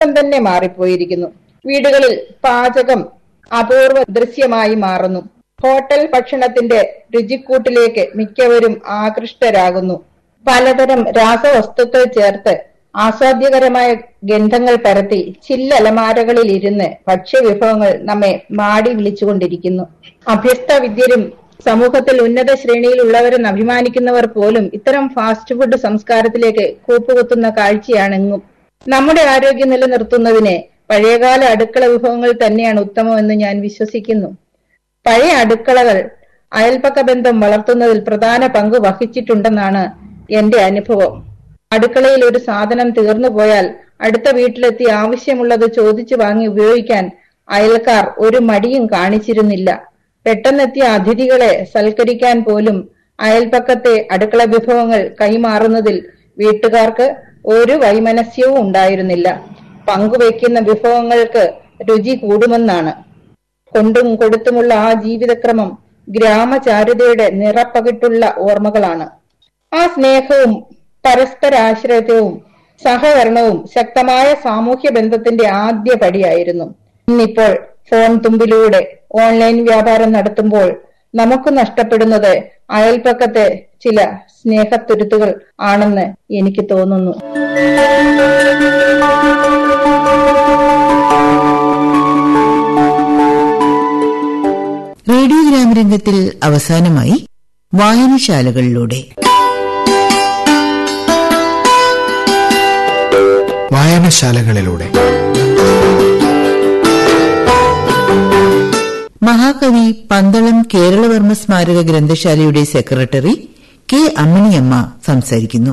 അർത്ഥം തന്നെ മാറിപ്പോയിരിക്കുന്നു വീടുകളിൽ പാചകം അപൂർവ ദൃശ്യമായി മാറുന്നു ഹോട്ടൽ ഭക്ഷണത്തിന്റെ രുചിക്കൂട്ടിലേക്ക് മിക്കവരും ആകൃഷ്ടരാകുന്നു പലതരം രാസവസ്തുക്കൾ ചേർത്ത് ആസ്വാദ്യകരമായ ഗന്ധങ്ങൾ പരത്തി ചില്ലലമാരകളിൽ ഇരുന്ന് ഭക്ഷ്യവിഭവങ്ങൾ നമ്മെ മാടി വിളിച്ചുകൊണ്ടിരിക്കുന്നു അഭ്യസ്ത വിദ്യരും സമൂഹത്തിൽ ഉന്നത ശ്രേണിയിലുള്ളവരെന്ന് അഭിമാനിക്കുന്നവർ പോലും ഇത്തരം ഫാസ്റ്റ് ഫുഡ് സംസ്കാരത്തിലേക്ക് കൂപ്പുകുത്തുന്ന കാഴ്ചയാണെങ്ങും നമ്മുടെ ആരോഗ്യം നിലനിർത്തുന്നതിന് പഴയകാല അടുക്കള വിഭവങ്ങൾ തന്നെയാണ് ഉത്തമമെന്ന് ഞാൻ വിശ്വസിക്കുന്നു പഴയ അടുക്കളകൾ അയൽപക്ക ബന്ധം വളർത്തുന്നതിൽ പ്രധാന പങ്ക് വഹിച്ചിട്ടുണ്ടെന്നാണ് എന്റെ അനുഭവം അടുക്കളയിൽ ഒരു സാധനം തീർന്നു പോയാൽ അടുത്ത വീട്ടിലെത്തി ആവശ്യമുള്ളത് ചോദിച്ചു വാങ്ങി ഉപയോഗിക്കാൻ അയൽക്കാർ ഒരു മടിയും കാണിച്ചിരുന്നില്ല പെട്ടെന്നെത്തിയ അതിഥികളെ സൽക്കരിക്കാൻ പോലും അയൽപക്കത്തെ അടുക്കള വിഭവങ്ങൾ കൈമാറുന്നതിൽ വീട്ടുകാർക്ക് ഒരു വൈമനസ്യവും ഉണ്ടായിരുന്നില്ല പങ്കുവയ്ക്കുന്ന വിഭവങ്ങൾക്ക് രുചി കൂടുമെന്നാണ് കൊണ്ടും കൊടുത്തുമുള്ള ആ ജീവിതക്രമം ഗ്രാമചാരുതയുടെ നിറപ്പകിട്ടുള്ള ഓർമ്മകളാണ് ആ സ്നേഹവും പരസ്പരാശ്രയത്വവും സഹകരണവും ശക്തമായ സാമൂഹ്യ ബന്ധത്തിന്റെ ആദ്യ പടിയായിരുന്നു ഇന്നിപ്പോൾ ഫോൺ തുമ്പിലൂടെ ഓൺലൈൻ വ്യാപാരം നടത്തുമ്പോൾ നമുക്ക് നഷ്ടപ്പെടുന്നത് അയൽപ്പക്കത്തെ ചില സ്നേഹത്തുരുത്തുകൾ ആണെന്ന് എനിക്ക് തോന്നുന്നു റേഡിയോ ഗ്രാമരംഗത്തിൽ അവസാനമായി വായനശാലകളിലൂടെ വായനശാലകളിലൂടെ മഹാകവി പന്തളം കേരളവർമ്മ സ്മാരക ഗ്രന്ഥശാലയുടെ സെക്രട്ടറി കെ അമ്മിണിയമ്മ സംസാരിക്കുന്നു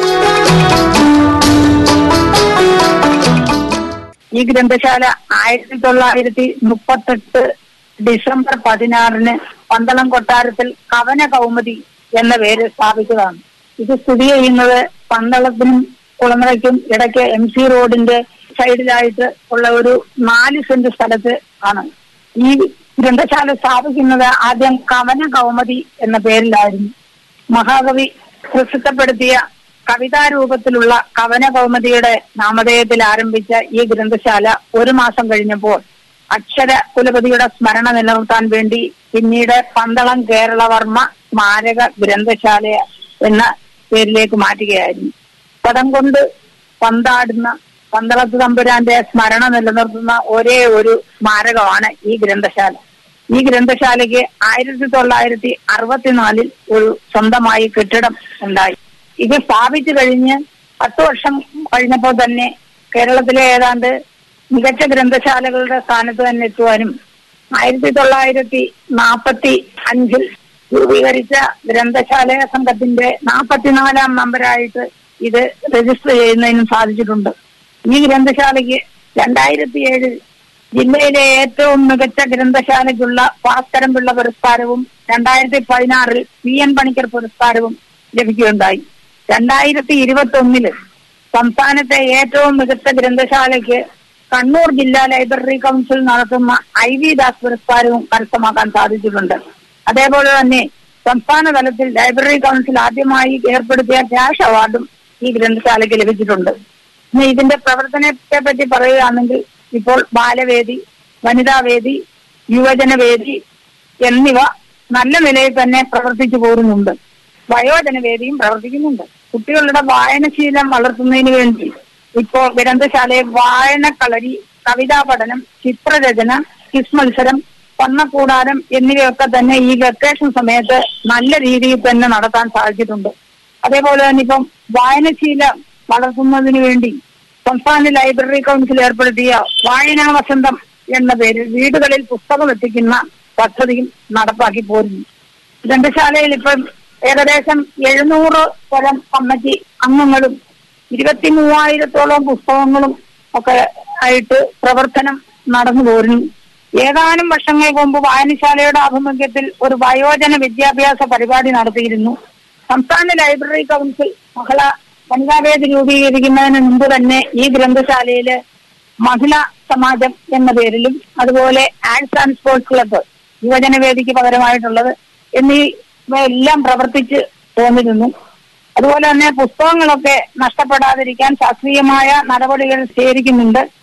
ഈ ഗ്രന്ഥശാല ആയിരത്തി തൊള്ളായിരത്തി മുപ്പത്തെട്ട് ഡിസംബർ പതിനാറിന് പന്തളം കൊട്ടാരത്തിൽ കവന കൗമുദി എന്ന പേര് സ്ഥാപിച്ചതാണ് ഇത് സ്ഥിതി ചെയ്യുന്നത് പന്തളത്തിനും കുളമറയ്ക്കും ഇടയ്ക്ക് എം സി റോഡിന്റെ സൈഡിലായിട്ട് ഉള്ള ഒരു നാല് സെന്റ് സ്ഥലത്ത് ആണ് ഈ ഗ്രന്ഥശാല സ്ഥാപിക്കുന്നത് ആദ്യം കവന കൗമുദി എന്ന പേരിലായിരുന്നു മഹാകവി പ്രസിദ്ധപ്പെടുത്തിയ കവിതാരൂപത്തിലുള്ള കവന കൗമുദിയുടെ നാമധേയത്തിൽ ആരംഭിച്ച ഈ ഗ്രന്ഥശാല ഒരു മാസം കഴിഞ്ഞപ്പോൾ അക്ഷര കുലപതിയുടെ സ്മരണ നിലനിർത്താൻ വേണ്ടി പിന്നീട് പന്തളം കേരളവർമ്മ സ്മാരക ഗ്രന്ഥശാല എന്ന പേരിലേക്ക് മാറ്റുകയായിരുന്നു പദം കൊണ്ട് പന്താടുന്ന പന്തളത്ത് തമ്പുരാന്റെ സ്മരണ നിലനിർത്തുന്ന ഒരേ ഒരു സ്മാരകമാണ് ഈ ഗ്രന്ഥശാല ഈ ഗ്രന്ഥശാലയ്ക്ക് ആയിരത്തി തൊള്ളായിരത്തി അറുപത്തിനാലിൽ ഒരു സ്വന്തമായി കെട്ടിടം ഉണ്ടായി ഇത് സ്ഥാപിച്ചു കഴിഞ്ഞ് പത്ത് വർഷം കഴിഞ്ഞപ്പോൾ തന്നെ കേരളത്തിലെ ഏതാണ്ട് മികച്ച ഗ്രന്ഥശാലകളുടെ സ്ഥാനത്ത് തന്നെ എത്തുവാനും ആയിരത്തി തൊള്ളായിരത്തി നാൽപ്പത്തി അഞ്ചിൽ രൂപീകരിച്ച ഗ്രന്ഥശാല സംഘത്തിന്റെ നാൽപ്പത്തിനാലാം നമ്പറായിട്ട് ഇത് രജിസ്റ്റർ ചെയ്യുന്നതിനും സാധിച്ചിട്ടുണ്ട് ഈ ഗ്രന്ഥശാലയ്ക്ക് രണ്ടായിരത്തി ഏഴിൽ ജില്ലയിലെ ഏറ്റവും മികച്ച ഗ്രന്ഥശാലയ്ക്കുള്ള ഭാസ്കരൻ പിള്ള പുരസ്കാരവും രണ്ടായിരത്തി പതിനാറിൽ പി എൻ പണിക്കർ പുരസ്കാരവും ലഭിക്കുകയുണ്ടായി രണ്ടായിരത്തി ഇരുപത്തി ഒന്നില് സംസ്ഥാനത്തെ ഏറ്റവും മികച്ച ഗ്രന്ഥശാലയ്ക്ക് കണ്ണൂർ ജില്ലാ ലൈബ്രറി കൗൺസിൽ നടത്തുന്ന ഐ വി ദാസ് പുരസ്കാരവും കരസ്ഥമാക്കാൻ സാധിച്ചിട്ടുണ്ട് അതേപോലെ തന്നെ സംസ്ഥാന തലത്തിൽ ലൈബ്രറി കൗൺസിൽ ആദ്യമായി ഏർപ്പെടുത്തിയ ക്യാഷ് അവാർഡും ഈ ഗ്രന്ഥശാലയ്ക്ക് ലഭിച്ചിട്ടുണ്ട് ഇനി ഇതിന്റെ പ്രവർത്തനത്തെ പറ്റി പറയുകയാണെങ്കിൽ ഇപ്പോൾ ബാലവേദി വനിതാവേദി യുവജനവേദി എന്നിവ നല്ല നിലയിൽ തന്നെ പ്രവർത്തിച്ചു പോരുന്നുണ്ട് വയോജനവേദിയും പ്രവർത്തിക്കുന്നുണ്ട് കുട്ടികളുടെ വായനശീലം വളർത്തുന്നതിന് വേണ്ടി ഇപ്പോൾ ഗ്രന്ഥശാലയിൽ വായനക്കളരി കവിതാ പഠനം ചിത്രരചന ക്വിസ് മത്സരം വർണ്ണക്കൂടാരം എന്നിവയൊക്കെ തന്നെ ഈ വെക്കേഷൻ സമയത്ത് നല്ല രീതിയിൽ തന്നെ നടത്താൻ സാധിച്ചിട്ടുണ്ട് അതേപോലെ തന്നെ ഇപ്പം വായനശീലം വളർത്തുന്നതിന് വേണ്ടി സംസ്ഥാന ലൈബ്രറി കൗൺസിൽ ഏർപ്പെടുത്തിയ വായനാ വസന്തം എന്ന പേരിൽ വീടുകളിൽ പുസ്തകം എത്തിക്കുന്ന പദ്ധതിയും നടപ്പാക്കി പോരുന്നു ഗ്രന്ഥശാലയിൽ ഇപ്പം ഏകദേശം എഴുന്നൂറ് തരം കമ്മിറ്റി അംഗങ്ങളും ഇരുപത്തി മൂവായിരത്തോളം പുസ്തകങ്ങളും ഒക്കെ ആയിട്ട് പ്രവർത്തനം നടന്നു പോരുന്നു ഏതാനും വർഷങ്ങൾക്ക് മുമ്പ് വായനശാലയുടെ ആഭിമുഖ്യത്തിൽ ഒരു വയോജന വിദ്യാഭ്യാസ പരിപാടി നടത്തിയിരുന്നു സംസ്ഥാന ലൈബ്രറി കൗൺസിൽ മഹിളാ വനിതാവേദി രൂപീകരിക്കുന്നതിന് മുമ്പ് തന്നെ ഈ ഗ്രന്ഥശാലയില് മഹിളാ സമാജം എന്ന പേരിലും അതുപോലെ ആർട്സ് ആൻഡ് സ്പോർട്സ് ക്ലബ്ബ് യുവജനവേദിക്ക് പകരമായിട്ടുള്ളത് എന്നിവയെല്ലാം പ്രവർത്തിച്ച് പോന്നിരുന്നു അതുപോലെ തന്നെ പുസ്തകങ്ങളൊക്കെ നഷ്ടപ്പെടാതിരിക്കാൻ ശാസ്ത്രീയമായ നടപടികൾ സ്വീകരിക്കുന്നുണ്ട്